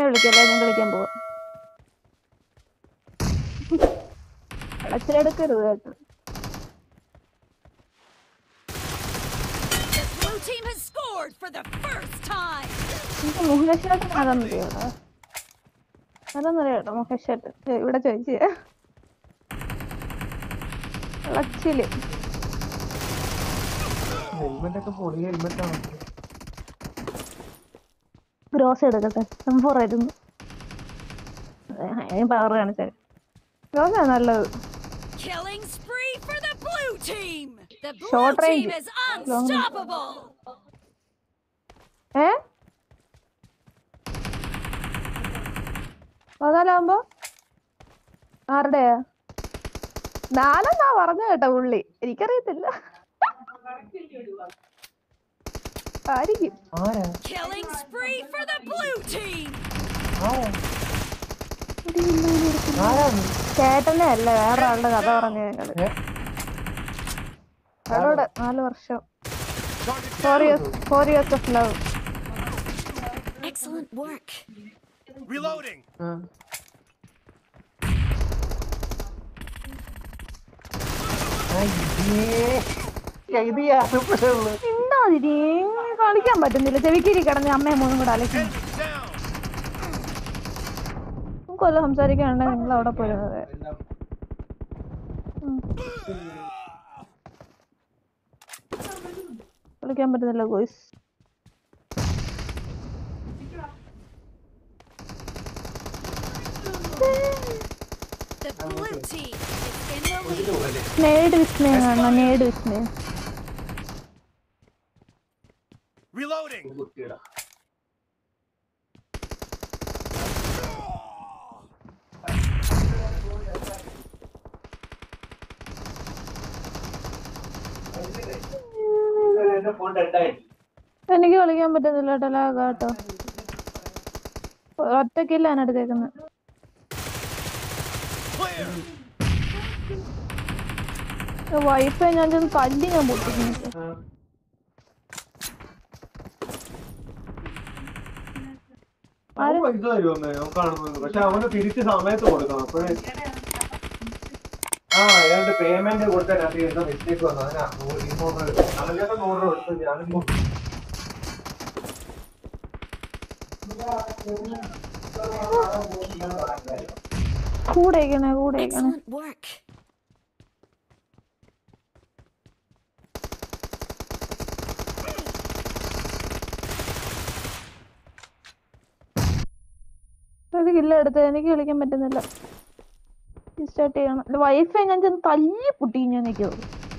വിളിക്കല്ലേ ഞാൻ കളിക്കാൻ പോവാ അടച്ചിലെടുക്കരുത് കേട്ടോ The blue team has scored for the first time. എനിക്ക് മുഹേഷേട്ടൻ അതൊന്നറിയോടാ അതൊന്നറിയോട്ടോ മുഹേഷേട്ടൻ ഏ, ഇവിടെ ചോദിച്ചേ അടച്ചില് ഹെൽമെറ്റ് ഒക്കെ പൊളി ഹെൽമെറ്റ് ആണ് ഗ്രോസ് എടുക്കട്ടെ എംഫോർ ആയിരുന്നു പവർ കാണിച്ചാൽ ഗ്രോസ് നല്ലത് Killing spree for the blue team. The blue Short range. team is unstoppable. ഏ പതിനാലാകുമ്പോ ആരുടെയാ നാലെന്നാ പറഞ്ഞ കേട്ടോ പുള്ളി എനിക്കറിയത്തില്ല ആയിരിക്കും ആരാ Killing spree for the blue team. ആരാ ആരാണ് ചേട്ടനെ അല്ല വേറെ ആളുടെ കഥ പറഞ്ഞു ഞങ്ങള് ഏ? അവളോട് നാല് വർഷം four years four years of love Excellent work. Reloading. ആ. അയ്യേ. ഇത് യാതൊരു ഉള്ളു മിണ്ടാതിരി കളിക്കാൻ പറ്റുന്നില്ല ചെവിക്കിരി കിടന്ന് അമ്മയും മോനും കൂടെ അലക്കുന്നു Enemy down. നമുക്കൊല്ലം സംസാരിക്കാനുണ്ടെങ്കിൽ നിങ്ങൾ അവിടെ പോരുന്നത് കളിക്കാൻ പറ്റുന്നില്ല ഗോയ്സ് The blue team is in the lead. നേട് വിസ്മയം കാണണം നേട് വിസ്മയം Reloading. എനിക്ക് കളിക്കാൻ പറ്റുന്നില്ല കേട്ടോ ലാഗ കേട്ടോ ഒറ്റക്കില്ല ഞാൻ എടുത്തേക്കുന്നത് Clear. വൈഫൈ ഞാൻ ചെന്ന് തല്ലി ഞാൻ പൊട്ടിക്കുന്നു അവൻ പൈസ തരുമെന്ന് അവൻ കാണുന്നത് പക്ഷെ അവന് തിരിച്ച് സമയത്ത് കൊടുക്കണം അപ്പോഴേ ആ ഏതാണ്ട് പേയ്മെന്റ് കൊടുത്തതിനകത്ത് എന്തോ മിസ്റ്റേക്ക് വന്നു അതിനാ നൂറ് ഇരുന്നൂറ് രൂപ അവൻ്റെ നൂറ് രൂപ കൊടുത്തു ഞാനും നൂറ് കൂടെ ഇരിക്കണേ കൂടെ ഇരിക്കണേ Excellent work. ഒരു കില്ല എടുത്ത് എനിക്ക് കളിക്കാൻ പറ്റുന്നില്ല സ്റ്റാർട്ട് ചെയ്യണം വൈഫൈ ഞാൻ ചെന്ന് തല്ലി പൊട്ടി ഞാൻ നിൽക്കുമോ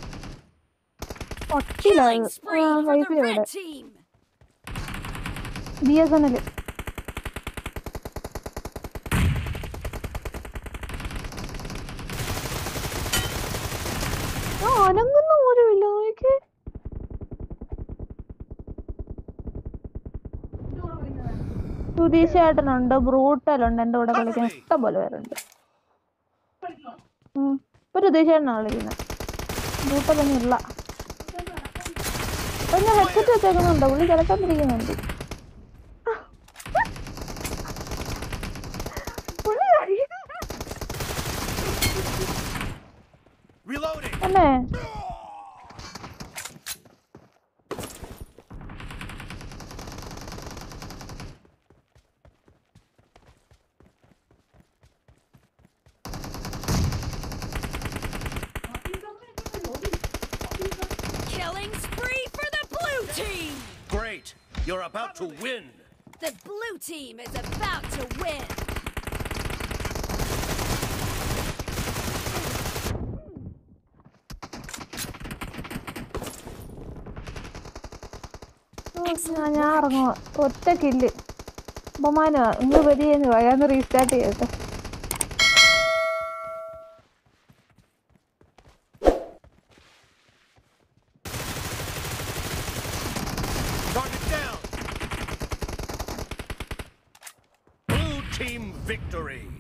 Killing ഒട്ടില്ല spree for the വൈഫൈ ഇവിടെ red team. B S N L അനങ്ങുന്ന പോലുമില്ല നോക്കി സുധീഷ് ചേട്ടനുണ്ട് ബ്രൂട്ടലുണ്ട് എന്റെ കൂടെ കളിക്കാൻ ഇഷ്ടം പോലെ പേരുണ്ട് ഉം. ഇപ്പൊ സുധീഷ് ചേട്ടനാണ് കളിക്കുന്നത് ബ്രൂട്ടലൊന്നും ഇല്ല അപ്പൊ ഞാൻ ഹെഡ്സെറ്റ് വെച്ചേക്കുന്നുണ്ട് പുള്ളി കിടക്കാതിരിക്കുന്നുണ്ട് പുള്ളി കളിക്കുന്നു. Reloading. അല്ലേ Killing spree for the blue team. Great. You're about to win. The blue team is about to win. ഞാൻ ഞാൻ ഇറങ്ങുക ഒറ്റ കില്ല് ബഹുമാനോ ഇങ്ങ് വരികയെന്ന് വയാന്ന് റീസ്റ്റാർട്ട് ചെയ്യട്ടെ Target down. Blue team victory.